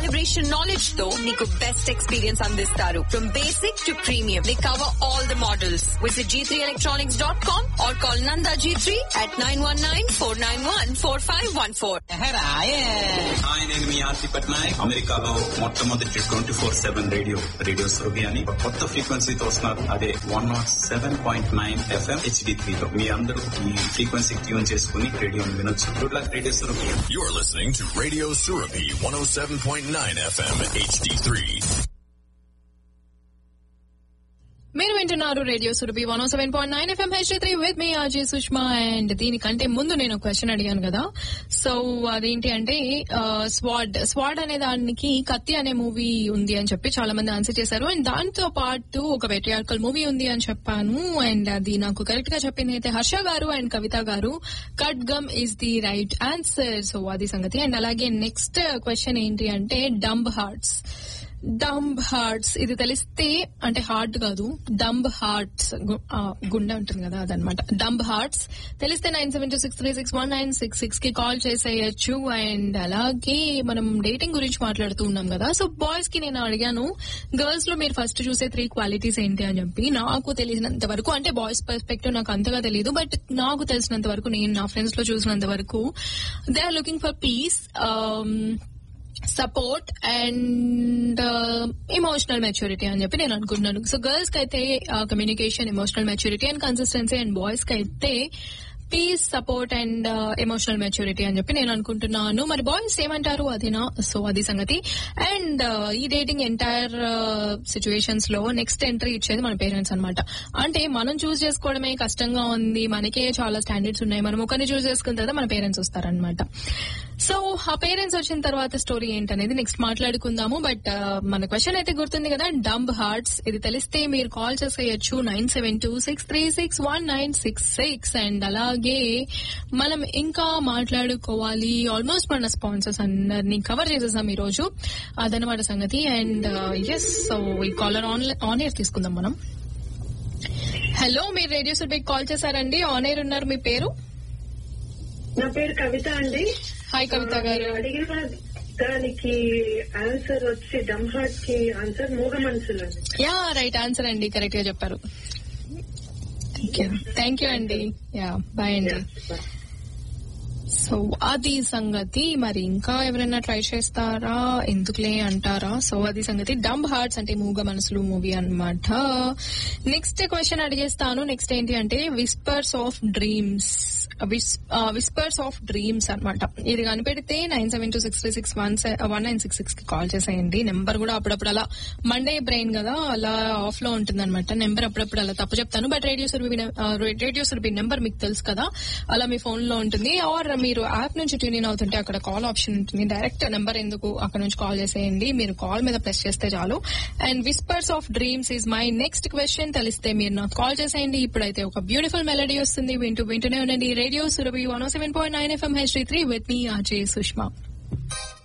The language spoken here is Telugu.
calibration knowledge తో మీకు బెస్ట్ ఎక్స్పీరియన్స్ అందిస్తారు from basic to premium they cover all the models visit G three electronics dot com or call Nanda G three at nine one nine four nine one four five one four hi నేను మీ ఆర్తి పట్నాయక్ అమెరికాలో మొట్టమొదటి twenty four seven radio radio Surabhi అని ఒక కొత్త ఫ్రీక్వెన్సీతో వస్తున్నారు అదే one naught seven point nine FM HD three లో మీ అందరూ ఈ ఫ్రీక్వెన్సీ ట్యూన్ చేసుకుని రేడియోని వినొచ్చు good luck radio Surabhi You're listening to Radio Surapi 107.9 FM HD3. మీరు వింటున్నారు radio Surabhi one seven point nine FM H three with మీ అజయ్ సుష్మా అండ్ దీనికంటే ముందు నేను ఒక క్వశ్చన్ అడిగాను కదా సో అదేంటి అంటే స్వాడ్ స్వాడ్ అనే దానికి కత్తి అనే మూవీ ఉంది అని చెప్పి చాలా మంది ఆన్సర్ చేశారు అండ్ దాంతో పాటు ఒక వెట్రియార్కల్ మూవీ ఉంది అని చెప్పాను అండ్ అది నాకు కరెక్ట్ గా చెప్పింది అయితే హర్ష గారు అండ్ కవిత గారు cut gum is the right answer so అది సంగతి అండ్ అలాగే నెక్స్ట్ క్వశ్చన్ ఏంటి అంటే డంబ్ హార్ట్స్ డంబ్ హార్ట్స్ ఇది తెలిస్తే అంటే హార్ట్ కాదు డంబ్ హార్ట్స్ గుండె ఉంటుంది కదా అదనమాట డంబ్ హార్ట్స్ తెలిస్తే nine seven two six three six one nine six six కి కాల్ చేసేయచ్చు అండ్ అలాగే మనం డేటింగ్ గురించి మాట్లాడుతూ ఉన్నాం కదా సో బాయ్స్ కి నేను అడిగాను గర్ల్స్ లో మీరు ఫస్ట్ చూసే త్రీ క్వాలిటీస్ ఏంటి అని చెప్పి నాకు తెలిసినంత వరకు అంటే బాయ్స్ పర్స్పెక్టివ్ నాకు అంతగా తెలియదు బట్ నాకు తెలిసినంత వరకు నేను నా ఫ్రెండ్స్ లో చూసినంత వరకు they are looking for peace support and emotional maturity అని చెప్పి నేను అనుకుంటున్నాను సో గర్ల్స్ కి అయితే communication emotional maturity and consistency and boys కి అయితే peace support and emotional maturity అని చెప్పి నేను అనుకుంటున్నాను మరి బాయ్స్ ఏమంటారు అదేనా సో అది సంగతి అండ్ ఈ డేటింగ్ ఎంటైర్ సిచ్యువేషన్స్ లో నెక్స్ట్ ఎంట్రీ ఇచ్చేది మన పేరెంట్స్ అన్నమాట అంటే మనం చూస్ చేసుకోవడమే కష్టంగా ఉంది మనకే చాలా స్టాండర్డ్స్ ఉన్నాయి మనం ఒకరిని చూస్ చేసుకున్న తర్వాత మన పేరెంట్స్ వస్తారనమాట సో ఆ పేరెంట్స్ వచ్చిన తర్వాత స్టోరీ ఏంటనేది నెక్స్ట్ మాట్లాడుకుందాము బట్ మన క్వశ్చన్ అయితే గుర్తుంది కదా డంబ్ హార్ట్స్ ఇది తెలిస్తే మీరు కాల్ చేసేయచ్చు nine seven two six three six one nine six six and అలాగే మనం ఇంకా మాట్లాడుకోవాలి ఆల్మోస్ట్ మన స్పాన్సర్స్ అందరినీ కవర్ చేసేసాం ఈ రోజు అదనమాట సంగతి అండ్ ఎస్ సో ఈ కాలర్ ఆన్ ఆన్ ఎయిర్ తీసుకుందాం మనం హలో మీరు రేడియో సుడ్బీకి కాల్ చేశారండి ఆన్ ఎయిర్ ఉన్నారు మీ పేరు నా పేరు కవిత అండి హాయ్ కవిత గారు అడిగిన దానికి ఆన్సర్ వచ్చి డమ్ హార్ట్ కి ఆన్సర్ మూగ మనసులు అండి యా రైట్ ఆన్సర్ అండి కరెక్ట్ గా చెప్పారు థ్యాంక్ యూ అండి యా బాయ్ అండి సో అది సంగతి మరి ఇంకా ఎవరైనా ట్రై చేస్తారా ఎందుకులే అంటారా సో అది సంగతి డంబ్ హార్ట్స్ అంటే మూగ మనసులు మూవీ అన్నమాట నెక్స్ట్ క్వశ్చన్ అడిగేస్తాను నెక్స్ట్ ఏంటి అంటే whispers of dreams whispers of dreams అన్నమాట ఇది కనిపెడితే nine seven two six three six one one nine six six కి కాల్ చేసేయండి నెంబర్ కూడా అప్పుడప్పుడు అలా మండే బ్రెయిన్ కదా అలా ఆఫ్ లో ఉంటుంది అనమాట నెంబర్ అప్పుడప్పుడు అలా తప్పు చెప్తాను but radio Surabhi radio Surabhi number మీకు తెలుసు కదా అలా మీ ఫోన్ లో ఉంటుంది ఆర్ మీరు యాప్ నుంచి ట్యూన్ ఇన్ అవుతుంటే అక్కడ కాల్ ఆప్షన్ ఉంటుంది డైరెక్ట్ నెంబర్ ఎందుకు అక్కడ నుంచి కాల్ చేసేయండి మీరు కాల్ మీద ప్రెస్ చేస్తే చాలు and whispers of dreams is my next question తెలిస్తే మీరు నాకు కాల్ చేసేయండి ఇప్పుడైతే ఒక బ్యూటిఫుల్ మెలడీ వస్తుంది వింటూ వింటూనే ఉండండి radio Surabhi one seven point nine FM H three with మీ ఆర్జే సుష్మా